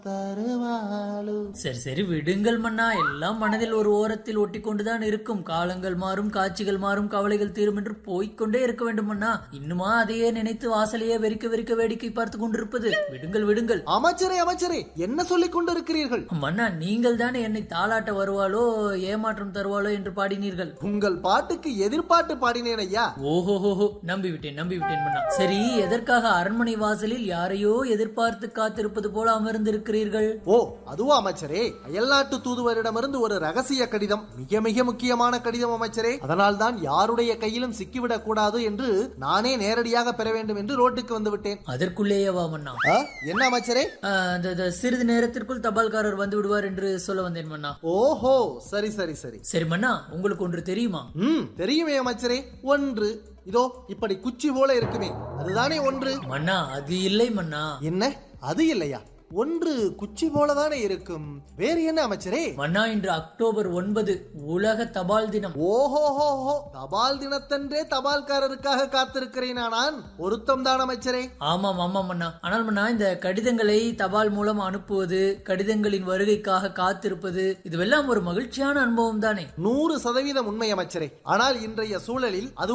தருவாளு சரி சரி விடுங்கள் மன்னா எல்லாம் மனதில் ஒரு ஓரத்தில் ஒட்டி கொண்டுதான் இருக்கும் காலங்கள் மாறும் காட்சிகள் மாறும் கவலைகள் தீரும் என்று போய்க்கொண்டே இருக்க வேண்டும் மன்னா இன்னுமா அதையே நினைத்து வாசலையே வெறிக்க வெறிக்க வேடிக்கை பார்த்து கொண்டிருப்பது விடுங்கள் விடுங்கள் அமைச்சரே அமைச்சரே என்ன சொல்லிக் கொண்டிருக்கிறீர்கள் மன்னா நீங்கள் தானே என்னை தாளாட்ட வருவாளோ ஏமாற்றம் தருவாளோ என்று பாடினீர்கள் உங்கள் பாட்டுக்கு எதிர்பாட்டு பாடினேன் ஐயா ஓஹோஹோஹோ நம்பிவிட்டேன் நம்பிவிட்டேன் மன்னா சரி எதற்காக அரண்மனை வாசலில் யாரையோ எதிர்பார்த்து காத்திருப்பது போல அமர்ந்திருக்கிறீர்கள் ஓ அதுவா அமைச்சரே அயல்நாட்டு தூதுவரிடமிருந்து ஒரு ரகசிய கடிதம் மிக மிக முக்கியமான கடிதம் அமைச்சரே அதனால் தான் யாருடைய கையிலும் சிக்கிவிடக் கூடாது என்று நானே நேரடியாக பெற வேண்டும் என்று ரோட்டுக்கு வந்து விட்டேன் அதற்குள்ளேயேவா மன்னா ஆ, என்ன அமைச்சரே ஆ, அந்த அந்த சிறிது நேரத்திற்குள் தபால்காரர் வந்து விடுவார் என்று சொல்ல வந்தேன் மன்னா ஓஹோ சரி சரி சரி சரி மன்னா உங்களுக்கு ஒன்று தெரியுமா ம் தெரியுமே அமைச்சரே ஒன்று இதோ இப்படி குச்சி போல இருக்குமே அதுதானே ஒன்று மன்னா அது இல்லை மன்னா என்ன அது இல்லையா ஒன்று குச்சி போலதானே இருக்கும் வேறு என்ன அமைச்சரே மன்னா இன்று அக்டோபர் ஒன்பது உலக தபால் தினம் ஓஹோஹோஹோ தபால் தினத்தன்றே தபால்காரருக்காக காத்திருக்கிறேனா நான் பொருத்தம் தான் அமைச்சரே ஆமாம் ஆமாம் மன்னா ஆனால் மன்னா இந்த கடிதங்களை தபால் மூலம் அனுப்புவது கடிதங்களின் வருகைக்காக காத்திருப்பது இதுவெல்லாம் ஒரு மகிழ்ச்சியான அனுபவம் தானே நூறு சதவீதம் உண்மை அமைச்சரே ஆனால் இன்றைய சூழலில் அது